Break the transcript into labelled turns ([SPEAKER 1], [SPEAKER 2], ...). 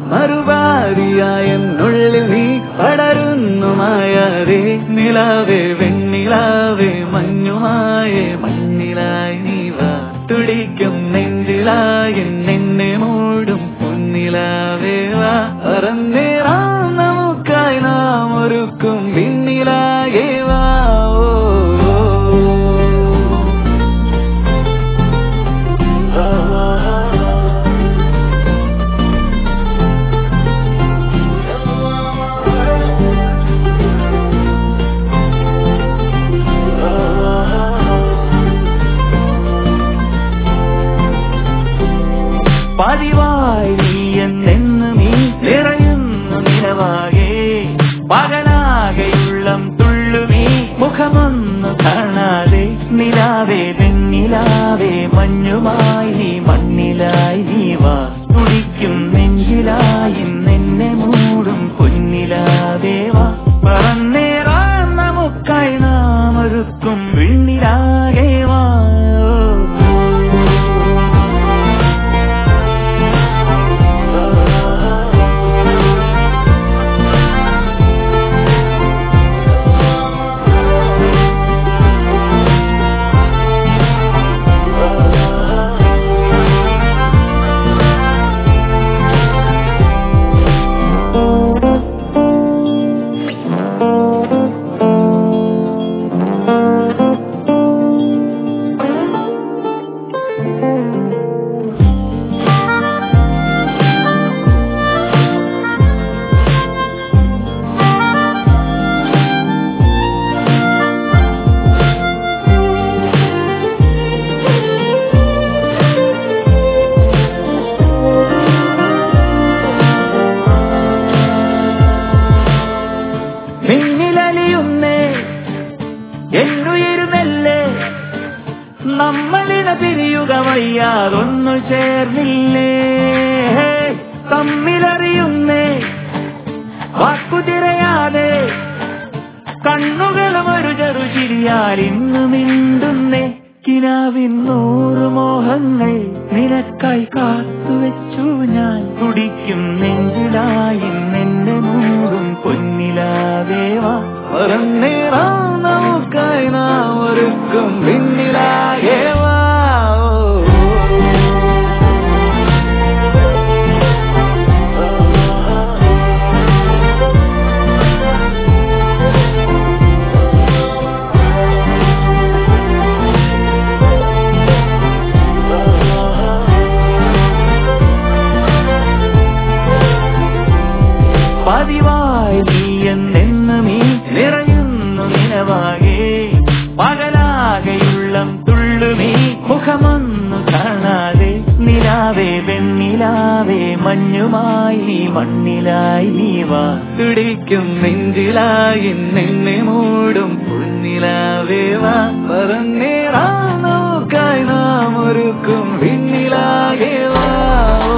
[SPEAKER 1] മറുപാതിയായ എന്നുള്ളിൽ നീ പടരുന്നു മായാതെ നിലാവേ വെണ്ണിലാവേ മഞ്ഞുമായേ മണ്ണിലായി നീ വാ തുടിക്കും നെഞ്ചിലായി നിന്നെ മൂടും പൊന്നിലാവേ വാ പറന്നേറാം നമുക്കായി നാം ഒരുക്കും പിന്നിലാകെ വാ ഓ, ഓ, പതിവായി നീ എന്നെന്ന് നീ നിറയുന്നു നിലവാകെ പകലാകെയുള്ളം തുള്ളുമീ മുഖമൊന്നു കാണാതെ നിലാവേ വെണ്ണിലാവേ മഞ്ഞുമായി നീ മണ്ണിലായി നീ വാ തുടിക്കും നെഞ്ചിലായി നിന്നെ മൂടും പൊന്നിലാവേ വാ പറന്നേറാൻ നമുക്കായി നാം ഒരുക്കും വിണ്ണിലാകെ വാ മിന്നിലലിയുന്നേ എന്നുയരുന്നല്ലേ നമ്മളിന പിരിയുക വയ്യാതൊന്നു ചേർന്നില്ലേ തമ്മിലറിയുന്നേ വാക്കുതിരയാതെ കണ്ണുകളും ഒരു ചെറുചിരിയാൽ ഇന്ന് മിണ്ടുന്നേ കിനാവിൻ നൂറ് മോഹങ്ങൾ നിനക്കായി കാത്തുവെച്ചു ഞാൻ തുടിക്കും നെഞ്ചിലായി നിന്നെ മൂടും പൊന്നിലാവേവാ പറന്നേറാം നമുക്കായി നാം ഒരുക്കും പിന്നിലാകേവാ പതിവായി നീ എന്നെന്ന് നീ നിറയുന്നു നിലവാകെ പകലാകെയുള്ളം തുള്ളുമീ മുഖമൊന്നു കാണാതെ നിലാവേ വെണ്ണിലാവേ മഞ്ഞുമായി നീ മണ്ണിലായി നീ വാ തുടിക്കും നെഞ്ചിലായി നിന്നെ മൂടും പൊന്നിലാവേ വാ പറന്നേറാ നോക്കായി നാം ഒരുക്കും പിന്നിലാകെ വാ